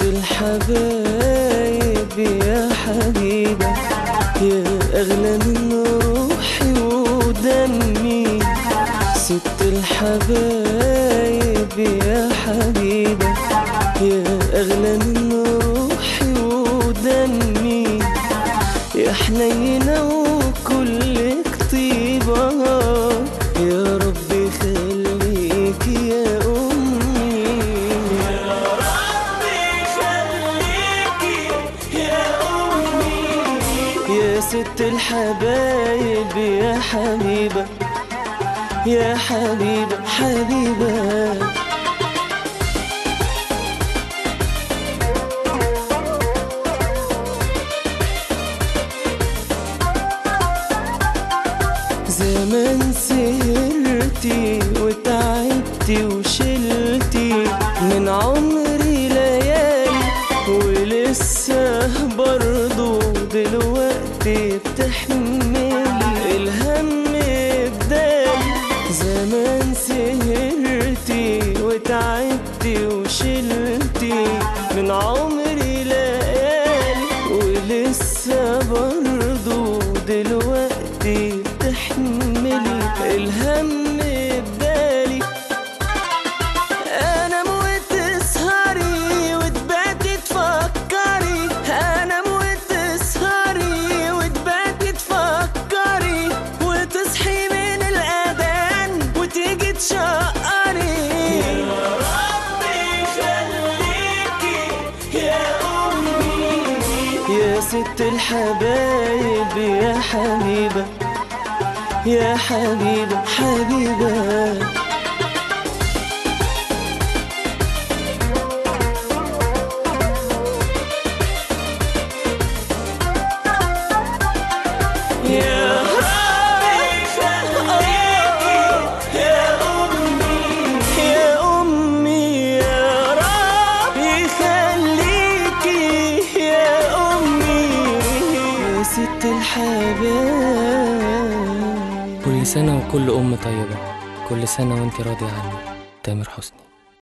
الحبايب يا حبيبة يا أغلى من روحي ودمي ست الحبايب يا حبيبة يا أغلى من روحي ودمي يا حنينة وكلك طيبة يا ربي خليك يا أمي يا ربي خليك يا أمي يا ست الحبايب يا حبيبة يا حبيبة حبيبة زمان سهرتي وتعبتي وشلتي من عمري ليالي ولسه برضو دلوقتي بتحملي الهم بدالي زمان سهرتي وتعبتي وشلتي من عمري ليالي ولسه برضو دلوقتي بتحملي الهم بدالي انا موت تسهري وتباتي تفكري انا موت تسهري وتباتي تفكري وتصحي من الاذان وتيجي تشقري يا ربي خليكي يا امي يا ست الحبايب يا حبيبه يا حبيبه حبيبه يا ربي خليكي يا أمي يا أمي يا ربي خليكي يا أمي يا ست الحبايب كل سنة وكل أم طيبة كل سنة وانت راضية عني تامر حسني